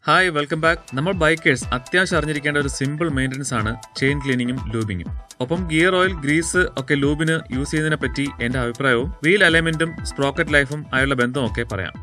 hi welcome back നമ്മൾ bikers അത്യാവശ്യം അറിഞ്ഞിരിക്കേണ്ട ഒരു സിമ്പിൾ മെയിൻ്റനൻസ് ആണ് ചെയിൻ ക്ലീനിങ്ങും ലൂബിങ്ങും ഒപ്പം ഗിയർ ഓയിൽ ഗ്രീസ് ഒക്കെ ലൂബിന് യൂസ് ചെയ്യുന്നതിനെ പറ്റി എന്റെ അഭിപ്രായവും വീൽ അലൈൻമെന്റും സ്പ്രോക്കറ്റ് ലൈഫും ആയുള്ള ബന്ധവും ഒക്കെ പറയാം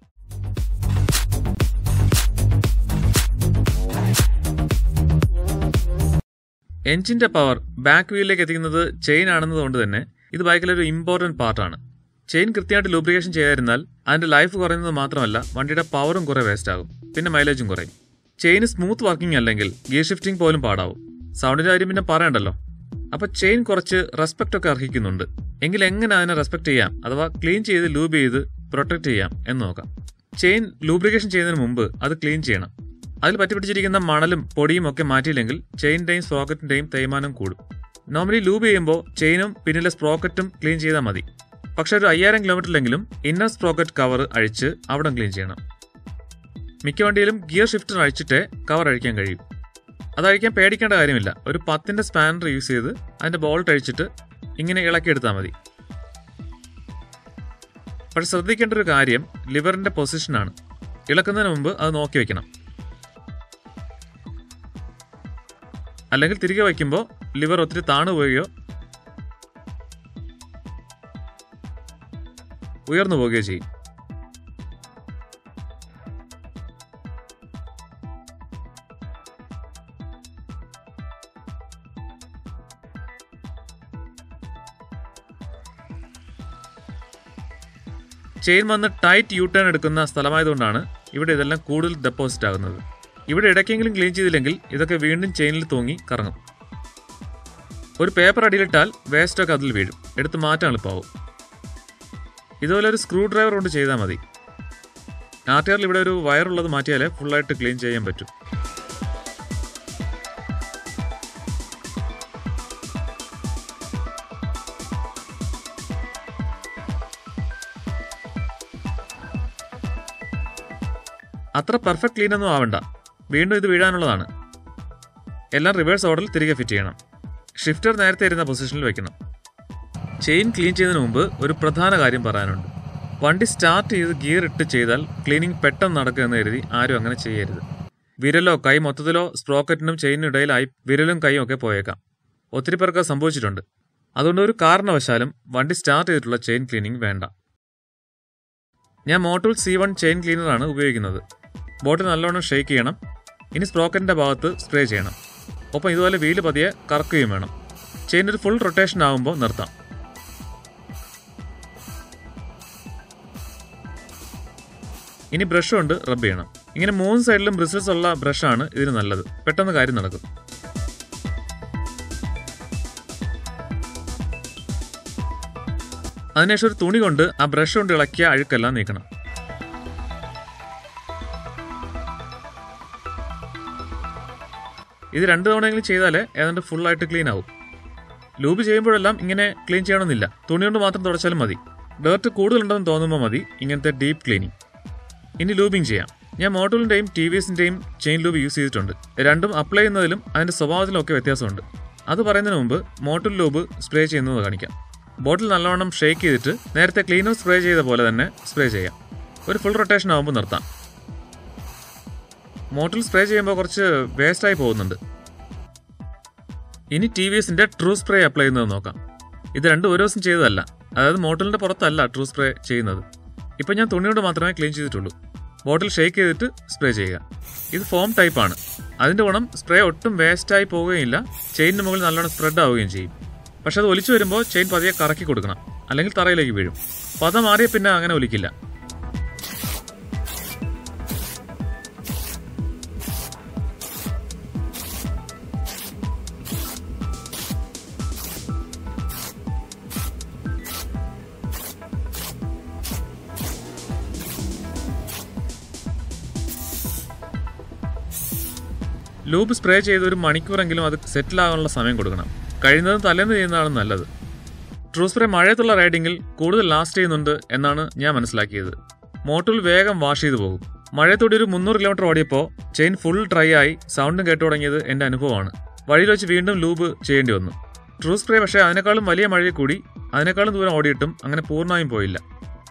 എഞ്ചിന്റെ പവർ ബാക്ക് വീലിലേക്ക് എത്തിക്കുന്നത് ചെയിൻ ആണെന്നതുകൊണ്ട് തന്നെ ഇത് ബൈക്കിലെ ഒരു ഇമ്പോർട്ടന്റ് പാർട്ടാണ് ചെയിൻ കൃത്യമായിട്ട് ലൂബ്രിക്കേഷൻ ചെയ്യാതിരുന്നാൽ അതിന്റെ ലൈഫ് കുറയുന്നത് മാത്രമല്ല വണ്ടിയുടെ പവറും കുറെ വേസ്റ്റ് ആകും പിന്നെ മൈലേജും കുറയും ചെയിൻ സ്മൂത്ത് വർക്കിംഗ് അല്ലെങ്കിൽ ഗിയർ ഷിഫ്റ്റിംഗ് പോലും പാടാവും സൗണ്ടിന്റെ കാര്യം പിന്നെ പറയണ്ടല്ലോ അപ്പൊ ചെയിൻ കുറച്ച് റെസ്പെക്ട് ഒക്കെ അർഹിക്കുന്നുണ്ട് എങ്കിൽ എങ്ങനെ അതിനെ റെസ്പെക്ട് ചെയ്യാം അഥവാ ക്ലീൻ ചെയ്ത് ലൂബ് ചെയ്ത് പ്രൊട്ടക്ട് ചെയ്യാം എന്ന് നോക്കാം ചെയിൻ ലൂബ്രിക്കേഷൻ ചെയ്യുന്നതിന് മുമ്പ് അത് ക്ലീൻ ചെയ്യണം അതിൽ പറ്റിപ്പിടിച്ചിരിക്കുന്ന മണലും പൊടിയും ഒക്കെ മാറ്റിയില്ലെങ്കിൽ ചെയിൻ്റെയും സ്പ്രോക്കറ്റിന്റെയും തേയ്മാനം കൂടും നോർമലി ലൂബ് ചെയ്യുമ്പോൾ ചെയിനും പിന്നിലെ സ്പ്രോക്കറ്റും ക്ലീൻ ചെയ്താൽ മതി പക്ഷെ ഒരു അയ്യായിരം കിലോമീറ്ററിലെങ്കിലും ഇന്നർ സ്പ്രോക്കറ്റ് കവർ അഴിച്ച് അവിടെ ക്ലീൻ ചെയ്യണം മിക്ക വണ്ടിയിലും ഗിയർ ഷിഫ്റ്റർ അഴിച്ചിട്ടേ കവർ അഴിക്കാൻ കഴിയും അത് അഴിക്കാൻ പേടിക്കേണ്ട കാര്യമില്ല ഒരു പത്തിന്റെ സ്പാനർ യൂസ് ചെയ്ത് അതിന്റെ ബോൾട്ട് അഴിച്ചിട്ട് ഇങ്ങനെ ഇളക്കിയെടുത്താൽ മതി പക്ഷെ ശ്രദ്ധിക്കേണ്ട ഒരു കാര്യം ലിവറിന്റെ പൊസിഷനാണ് ഇളക്കുന്നതിന് മുമ്പ് അത് നോക്കി വെക്കണം അല്ലെങ്കിൽ തിരികെ വയ്ക്കുമ്പോൾ ലിവർ ഒത്തിരി താണു പോവുകയോ ഉയർന്നു പോവുകയോ ചെയ്യും ചെയിൻ വന്ന് ടൈറ്റ് യു ടേൺ എടുക്കുന്ന സ്ഥലമായതുകൊണ്ടാണ് ഇവിടെ ഇതെല്ലാം കൂടുതൽ ഡെപ്പോസിറ്റ് ആകുന്നത് ഇവിടെ ഇടയ്ക്കെങ്കിലും ക്ലീൻ ചെയ്തില്ലെങ്കിൽ ഇതൊക്കെ വീണ്ടും ചെയിനിൽ തൂങ്ങി കറങ്ങും ഒരു പേപ്പർ അടിയിലിട്ടാൽ വേസ്റ്റൊക്കെ അതിൽ വീഴും എടുത്ത് മാറ്റാൻ എളുപ്പമാവും ഇതുപോലെ ഒരു സ്ക്രൂ ഡ്രൈവർ കൊണ്ട് ചെയ്താൽ മതി ആർ ടി ആറിൽ ഇവിടെ ഒരു വയറുള്ളത് മാറ്റിയാലേ ഫുള്ളായിട്ട് ക്ലീൻ ചെയ്യാൻ പറ്റും അത്ര പെർഫെക്റ്റ് ക്ലീൻ ഒന്നും ആവണ്ട വീണ്ടും ഇത് വീഴാനുള്ളതാണ് എല്ലാം റിവേഴ്സ് ഓർഡറിൽ തിരികെ ഫിറ്റ് ചെയ്യണം ഷിഫ്റ്റർ നേരത്തെ ഇരുന്ന പൊസിഷനിൽ വെക്കണം ചെയിൻ ക്ലീൻ ചെയ്യുന്നതിന് മുമ്പ് ഒരു പ്രധാന കാര്യം പറയാനുണ്ട് വണ്ടി സ്റ്റാർട്ട് ചെയ്ത് ഗിയർ ഇട്ട് ചെയ്താൽ ക്ലീനിങ് പെട്ടെന്ന് നടക്കുമെന്ന് കരുതി ആരും അങ്ങനെ ചെയ്യരുത് വിരലോ കൈ മൊത്തത്തിലോ സ്പ്രോക്കറ്റിനും ചെയിനും ഇടയിലായി വിരലും കൈയും ഒക്കെ പോയേക്കാം ഒത്തിരി പേർക്ക് അത് സംഭവിച്ചിട്ടുണ്ട് അതുകൊണ്ട് ഒരു കാരണവശാലും വണ്ടി സ്റ്റാർട്ട് ചെയ്തിട്ടുള്ള ചെയിൻ ക്ലീനിങ് വേണ്ട ഞാൻ മോട്ടൂൾ സി വൺ ചെയിൻ ക്ലീനറാണ് ഉപയോഗിക്കുന്നത് ബോട്ടിൽ നല്ലോണം ഷെയ്ക്ക് ചെയ്യണം ഇനി സ്പ്രോക്കറ്റിന്റെ ഭാഗത്ത് സ്പ്രേ ചെയ്യണം ഒപ്പം ഇതുപോലെ വീല് പതിയെ കറക്കുകയും വേണം ചെയിൻ ഒരു ഫുൾ റൊട്ടേഷൻ ആകുമ്പോൾ നിർത്താം ഇനി ബ്രഷ് കൊണ്ട് റബ്ബ് ചെയ്യണം ഇങ്ങനെ മൂന്ന് സൈഡിലും ബ്രിസിൽസ് ഉള്ള ബ്രഷാണ് ഇതിന് നല്ലത് പെട്ടെന്ന് കാര്യം നടക്കും അതിനുശേഷം ഒരു തുണി കൊണ്ട് ആ ബ്രഷ് കൊണ്ട് ഇളക്കിയ അഴുക്കെല്ലാം നീക്കണം ഇത് രണ്ട് തവണയെങ്കിലും ചെയ്താലേ ഏതാണ്ട് full ആയിട്ട് ക്ലീൻ ആവും ലൂബ് ചെയ്യുമ്പോഴെല്ലാം ഇങ്ങനെ ക്ലീൻ ചെയ്യണമെന്നില്ല തുണി കൊണ്ട് മാത്രം തുടച്ചാലും മതി ഡേർട്ട് കൂടുതലുണ്ടെന്ന് തോന്നുമ്പോൾ മതി ഇങ്ങനത്തെ ഡീപ്പ് ക്ലീനിങ് ഇനി ലൂബിങ് ചെയ്യാം ഞാൻ മോട്ടോളിന്റെയും ടി വി എസിന്റെയും ചെയിൻ ലൂബ് യൂസ് ചെയ്തിട്ടുണ്ട് രണ്ടും അപ്ലൈ ചെയ്യുന്നതിലും അതിന്റെ സ്വഭാവത്തിലും ഒക്കെ വ്യത്യാസമുണ്ട് അത് പറയുന്നതിന് മുമ്പ് മോട്ടോൾ ലൂബ് സ്പ്രേ ചെയ്യുന്നത് കാണിക്കാം ബോട്ടിൽ നല്ലവണ്ണം ഷേക്ക് ചെയ്തിട്ട് നേരത്തെ ക്ലീനർ സ്പ്രേ ചെയ്ത പോലെ തന്നെ സ്പ്രേ ചെയ്യാം ഒരു ഫുൾ റൊട്ടേഷൻ ആകുമ്പോൾ നിർത്താം മോട്ടിൽ സ്പ്രേ ചെയ്യുമ്പോൾ കുറച്ച് വേസ്റ്റായി പോകുന്നുണ്ട് ഇനി ടി വി എസിന്റെ ട്രൂ സ്പ്രേ അപ്ലൈ ചെയ്യുന്നത് നോക്കാം ഇത് രണ്ടും ഒരു ദിവസം ചെയ്തതല്ല അതായത് മോട്ടലിന്റെ പുറത്തല്ല ട്രൂ സ്പ്രേ ചെയ്യുന്നത് ഇപ്പം ഞാൻ തുണിയോട് മാത്രമേ ക്ലീൻ ചെയ്തിട്ടുള്ളൂ ബോട്ടിൽ ഷേക്ക് ചെയ്തിട്ട് സ്പ്രേ ചെയ്യുക ഇത് ഫോം ടൈപ്പാണ് അതിന്റെ ഗുണം സ്പ്രേ ഒട്ടും വേസ്റ്റായി പോവുകയില്ല ചെയിനിന് മുകളിൽ നല്ലോണം സ്പ്രെഡ് ആവുകയും ചെയ്യും പക്ഷെ അത് ഒലിച്ചു വരുമ്പോൾ ചെയിൻ പതിയെ കറക്കി കൊടുക്കണം അല്ലെങ്കിൽ തറയിലേക്ക് വീഴും പത മാറിയ പിന്നെ അങ്ങനെ ഒലിക്കില്ല ലൂബ് സ്പ്രേ ചെയ്ത് ഒരു മണിക്കൂറെങ്കിലും അത് സെറ്റിൽ ആകാനുള്ള സമയം കൊടുക്കണം കഴിയുന്നതും തലേന്ന് ചെയ്യുന്നതാണ് നല്ലത് ട്രൂ സ്പ്രേ മഴയത്തുള്ള റൈഡിങ്ങിൽ കൂടുതൽ ലാസ്റ്റ് ചെയ്യുന്നുണ്ട് എന്നാണ് ഞാൻ മനസ്സിലാക്കിയത് മോട്ടോൾ വേഗം വാഷ് ചെയ്തു പോകും മഴയത്തോടെ ഒരു മുന്നൂറ് കിലോമീറ്റർ ഓടിയപ്പോൾ ചെയിൻ ഫുൾ ഡ്രൈ ആയി സൗണ്ടും കേട്ടു തുടങ്ങിയത് എൻ്റെ അനുഭവമാണ് വഴിയിൽ വെച്ച് വീണ്ടും ലൂബ് ചെയ്യേണ്ടി വന്നു ട്രൂ സ്പ്രേ പക്ഷേ അതിനേക്കാളും വലിയ മഴയിൽ കൂടി അതിനേക്കാളും ദൂരം ഓടിയിട്ടും അങ്ങനെ പൂർണ്ണമായും പോയില്ല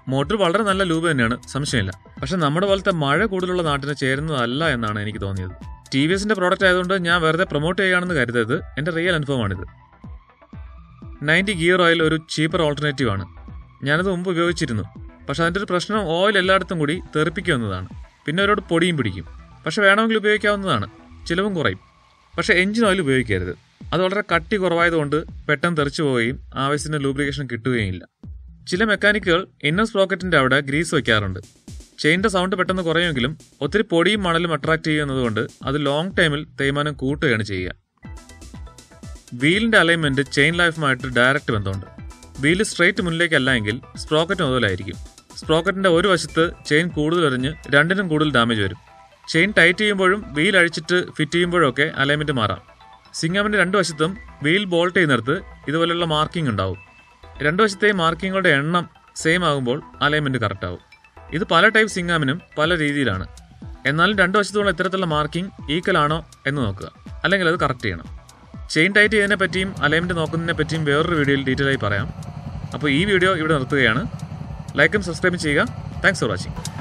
മോട്ടർ വളരെ നല്ല ലൂബ് തന്നെയാണ് സംശയമില്ല പക്ഷെ നമ്മുടെ പോലത്തെ മഴ കൂടുതലുള്ള നാട്ടിന് ചേരുന്നതല്ല എന്നാണ് എനിക്ക് തോന്നിയത് ടി വി എസിന്റെ പ്രോഡക്റ്റ് ആയതുകൊണ്ട് ഞാൻ വെറുതെ പ്രൊമോട്ട് ചെയ്യുകയാണെന്ന് കരുതരുത് എന്റെ റിയൽ അനുഭവമാണിത് നയൻറ്റി ഗിയർ ഓയിൽ ഒരു ചീപ്പർ ഓൾട്ടർനേറ്റീവ് ആണ് ഞാനത് മുമ്പ് ഉപയോഗിച്ചിരുന്നു പക്ഷെ അതിൻ്റെ ഒരു പ്രശ്നം ഓയിൽ എല്ലായിടത്തും കൂടി തെറിപ്പിക്കുന്നതാണ് പിന്നെ അവരോട് പൊടിയും പിടിക്കും പക്ഷെ വേണമെങ്കിൽ ഉപയോഗിക്കാവുന്നതാണ് ചിലവും കുറയും പക്ഷെ എഞ്ചിൻ ഓയിൽ ഉപയോഗിക്കരുത് അത് വളരെ കട്ടി കുറവായതുകൊണ്ട് പെട്ടെന്ന് തെറിച്ചു പോവുകയും ആവശ്യത്തിന് ലൂബ്രിക്കേഷൻ കിട്ടുകയും ഇല്ല ചില മെക്കാനിക്കുകൾ ഇന്നർ സ്പ്രോക്കറ്റിന്റെ അവിടെ ഗ്രീസ് വയ്ക്കാറുണ്ട് ചെയിൻ്റെ സൗണ്ട് പെട്ടെന്ന് കുറയുമെങ്കിലും ഒത്തിരി പൊടിയും മണലും അട്രാക്ട് ചെയ്യുന്നതുകൊണ്ട് അത് ലോങ് ടൈമിൽ തേയ്മാനം കൂട്ടുകയാണ് ചെയ്യുക വീലിന്റെ അലൈൻമെന്റ് ചെയിൻ ലൈഫുമായിട്ട് ഡയറക്റ്റ് ബന്ധമുണ്ട് വീല് സ്ട്രെയിറ്റ് മുന്നിലേക്കല്ല എങ്കിൽ സ്പ്രോക്കറ്റ് മുതലായിരിക്കും സ്പ്രോക്കറ്റിന്റെ ഒരു വശത്ത് ചെയിൻ കൂടുതൽ എറിഞ്ഞ് രണ്ടിനും കൂടുതൽ ഡാമേജ് വരും ചെയിൻ ടൈറ്റ് ചെയ്യുമ്പോഴും വീൽ അഴിച്ചിട്ട് ഫിറ്റ് ചെയ്യുമ്പോഴും ഒക്കെ അലൈൻമെന്റ് മാറാം സിംഗാമിന്റെ രണ്ട് വശത്തും വീൽ ബോൾട്ട് ചെയ്യുന്നിടത്ത് ഇതുപോലെയുള്ള മാർക്കിംഗ് ഉണ്ടാവും രണ്ടു വശത്തെയും മാർക്കിങ്ങുകളുടെ എണ്ണം സെയിം ആകുമ്പോൾ അലൈൻമെന്റ് കറക്റ്റ് ആവും ഇത് പല ടൈപ്പ് സിംഗാമിനും പല രീതിയിലാണ് എന്നാലും രണ്ടു വശത്തുമുള്ള ഇത്തരത്തിലുള്ള മാർക്കിംഗ് ഈക്വൽ ആണോ എന്ന് നോക്കുക അല്ലെങ്കിൽ അത് കറക്റ്റ് ചെയ്യണം ചെയിൻ ടൈറ്റ് ചെയ്യുന്നതിനെ പറ്റിയും അലൈൻമെന്റ് നോക്കുന്നതിനെ പറ്റിയും വേറൊരു വീഡിയോയിൽ ഡീറ്റെയിൽ ആയി പറയാം അപ്പോൾ ഈ വീഡിയോ ഇവിടെ നിർത്തുകയാണ് ലൈക്കും സബ്സ്ക്രൈബും ചെയ്യുക താങ്ക്സ് ഫോർ വാച്ചിങ്